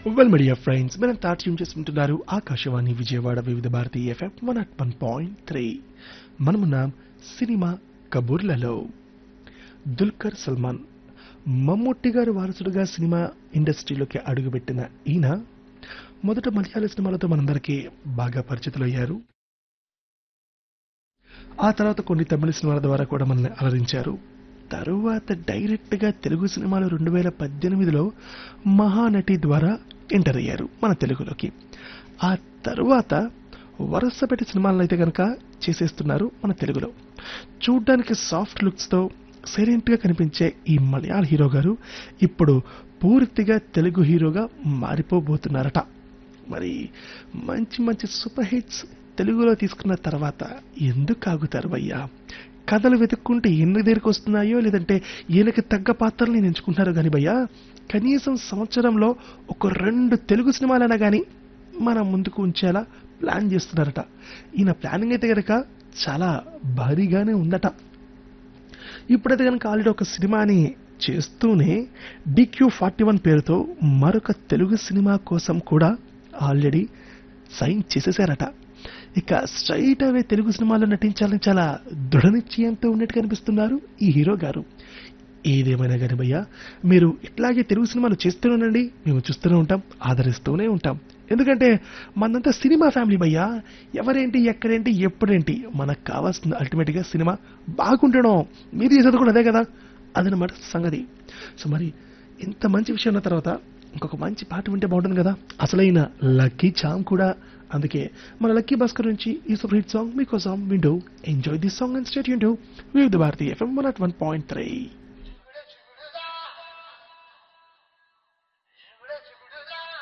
well media friends మనం తాట్యం చేసుకుంటున్నారు Akashvani Vijayawada Vividh Bharati FM one at one point three మనమున్నాం సినిమా కబుర్లలో దుల్కర్ సల్మాన్ మమ్ముట్టి గారి వారసుడుగా సినిమా ఇండస్ట్రీలోకి అడుగుపెట్టిన ఈయన మొదట మలయాళ సినిమాలతో మనందరికీ బాగా పరిచితులయ్యారు ఆ తర్వాత కొన్ని తమిళ సినిమాల ద్వారా కూడా మనల్ని అలరించారు తరువాత డైరెక్ట్ గా తెలుగు సినిమాలు రెండు వేల పద్దెనిమిదిలో మహానటి ద్వారా ఎంటర్ అయ్యారు మన తెలుగులోకి ఆ తరువాత వరుస పెట్టి సినిమాలను అయితే కనుక చేసేస్తున్నారు మన తెలుగులో చూడ్డానికి సాఫ్ట్ లుక్స్ తో సైలెంట్ గా కనిపించే ఈ మలయాళ హీరో గారు ఇప్పుడు పూర్తిగా తెలుగు హీరోగా మారిపోబోతున్నారట మరి మంచి మంచి సూపర్ హిట్స్ తెలుగులో తీసుకున్న తర్వాత ఎందుకు ఆగుతారు భయ్యా కథలు వెతుక్కుంటే ఎన్ని దగ్గరికి వస్తున్నాయో లేదంటే ఈయనకి తగ్గ పాత్రల్ని నేను ఎంచుకుంటున్నారు కానీ భయ్యా కనీసం సంవత్సరంలో ఒక రెండు తెలుగు సినిమాలైనా కానీ మన ముందుకు ఉంచేలా ప్లాన్ చేస్తున్నారట ఈయన ప్లానింగ్ అయితే కనుక చాలా భారీగానే ఉందట ఇప్పుడైతే కనుక ఆల్రెడీ ఒక సినిమాని చేస్తూనే డిక్యూ ఫార్టీ వన్ పేరుతో మరొక తెలుగు సినిమా కోసం కూడా ఆల్రెడీ సైన్ చేసేసారట ఇక స్ట్రైట్ అవే తెలుగు సినిమాలో నటించాలని చాలా దృఢ నిశ్చయంతో ఉన్నట్టు కనిపిస్తున్నారు ఈ హీరో గారు ఏదేమైనా కానీ భయ్యా మీరు ఇట్లాగే తెలుగు సినిమాలు చేస్తూనే ఉండండి మేము చూస్తూనే ఉంటాం ఆదరిస్తూనే ఉంటాం ఎందుకంటే మనంతా సినిమా ఫ్యామిలీ భయ్యా ఎవరేంటి ఎక్కడేంటి ఎప్పుడేంటి మనకు కావాల్సింది అల్టిమేట్గా సినిమా బాగుండడం మీరు చేసేది కూడా అదే కదా అదనమాట సంగతి సో మరి ఇంత మంచి విషయం ఉన్న తర్వాత ఇంకొక మంచి పాట వింటే బాగుంటుంది కదా అసలైన లక్కీ చామ్ కూడా అందుకే మన లక్కీ భాస్కర్ నుంచి ఈ సూపర్ హిట్ సాంగ్ మీకోసం వింటూ enjoy this song and stay యూన్ to Vividh Bharati FM one at one point three